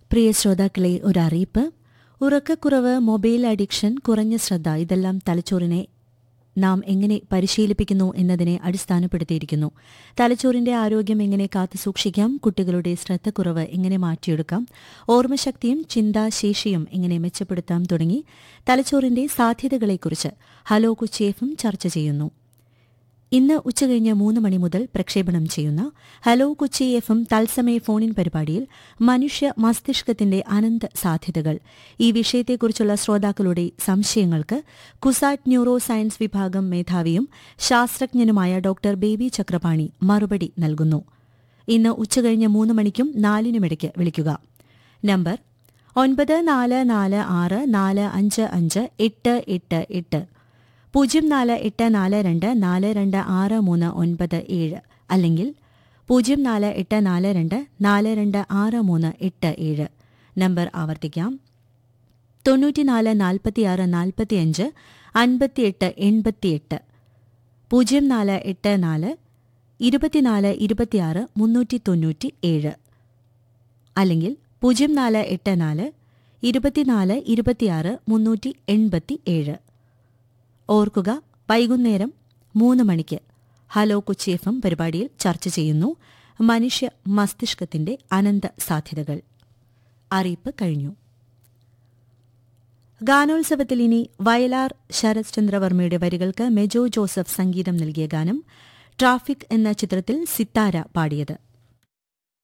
പ്രിയ ശ്രോതാക്കളെ ഒരു അറിയിപ്പ് ഉറക്കക്കുറവ് മൊബൈൽ അഡിക്ഷൻ കുറഞ്ഞ ശ്രദ്ധ ഇതെല്ലാം തലച്ചോറിനെ നാം എങ്ങനെ പരിശീലിപ്പിക്കുന്നു എന്നതിനെ അടിസ്ഥാനപ്പെടുത്തിയിരിക്കുന്നു തലച്ചോറിന്റെ ആരോഗ്യം എങ്ങനെ കാത്തുസൂക്ഷിക്കാം കുട്ടികളുടെ ശ്രദ്ധക്കുറവ് എങ്ങനെ മാറ്റിയെടുക്കാം ഓർമ്മശക്തിയും ചിന്താശേഷിയും എങ്ങനെ മെച്ചപ്പെടുത്താം തുടങ്ങി തലച്ചോറിന്റെ സാധ്യതകളെക്കുറിച്ച് ഹലോ കുച്ചേഫും ചർച്ച ചെയ്യുന്നു ഇന്ന് ഉച്ചകഴിഞ്ഞ് മൂന്ന് മണി മുതൽ പ്രക്ഷേപണം ചെയ്യുന്ന ഹലോ കൊച്ചി എഫ് എം തത്സമയ ഫോണിൻ പരിപാടിയിൽ മനുഷ്യ മസ്തിഷ്കത്തിന്റെ അനന്ത സാധ്യതകൾ ഈ വിഷയത്തെക്കുറിച്ചുള്ള ശ്രോതാക്കളുടെ സംശയങ്ങൾക്ക് കുസാറ്റ് ന്യൂറോ സയൻസ് വിഭാഗം മേധാവിയും ശാസ്ത്രജ്ഞനുമായ ഡോക്ടർ ബേബി ചക്രപാണി മറുപടി നൽകുന്നു ഇന്ന് ഉച്ചകഴിഞ്ഞ് മൂന്ന് മണിക്കും നാലിനുമിടയ്ക്ക് വിളിക്കുക നമ്പർ ഒൻപത് നാല് നാല് ആറ് നാല് അഞ്ച് അഞ്ച് എട്ട് എട്ട് എട്ട് പൂജ്യം നാല് എട്ട് നാല് രണ്ട് നാല് രണ്ട് ആറ് മൂന്ന് ഒൻപത് ഏഴ് അല്ലെങ്കിൽ പൂജ്യം നാല് എട്ട് നാല് രണ്ട് നാല് രണ്ട് ആറ് മൂന്ന് എട്ട് ഏഴ് നമ്പർ ആവർത്തിക്കാം തൊണ്ണൂറ്റിനാല് നാൽപ്പത്തിയാറ് നാൽപ്പത്തിയഞ്ച് അൻപത്തിയെട്ട് എൺപത്തിയെട്ട് പൂജ്യം നാല് എട്ട് നാല് ഇരുപത്തിനാല് ഇരുപത്തിയാറ് മുന്നൂറ്റി തൊണ്ണൂറ്റി ഏഴ് അല്ലെങ്കിൽ പൂജ്യം നാല് എട്ട് നാല് ഇരുപത്തിനാല് ഇരുപത്തിയാറ് മുന്നൂറ്റി എൺപത്തി ഏഴ് ഓർക്കുക വൈകുന്നേരം മൂന്ന് മണിക്ക് ഹലോ കൊച്ചി എഫ് എം പരിപാടിയിൽ ചർച്ച ചെയ്യുന്നു മനുഷ്യ മസ്തിഷ്കത്തിന്റെ അനന്ത സാധ്യതകൾ അറിയിപ്പ് കഴിഞ്ഞു ഗാനോത്സവത്തിൽ ഇനി വയലാർ ശരത് ചന്ദ്രവർമ്മയുടെ വരികൾക്ക് മെജോ ജോസഫ് സംഗീതം നൽകിയ ഗാനം ട്രാഫിക് എന്ന ചിത്രത്തിൽ സിത്താര പാടിയത്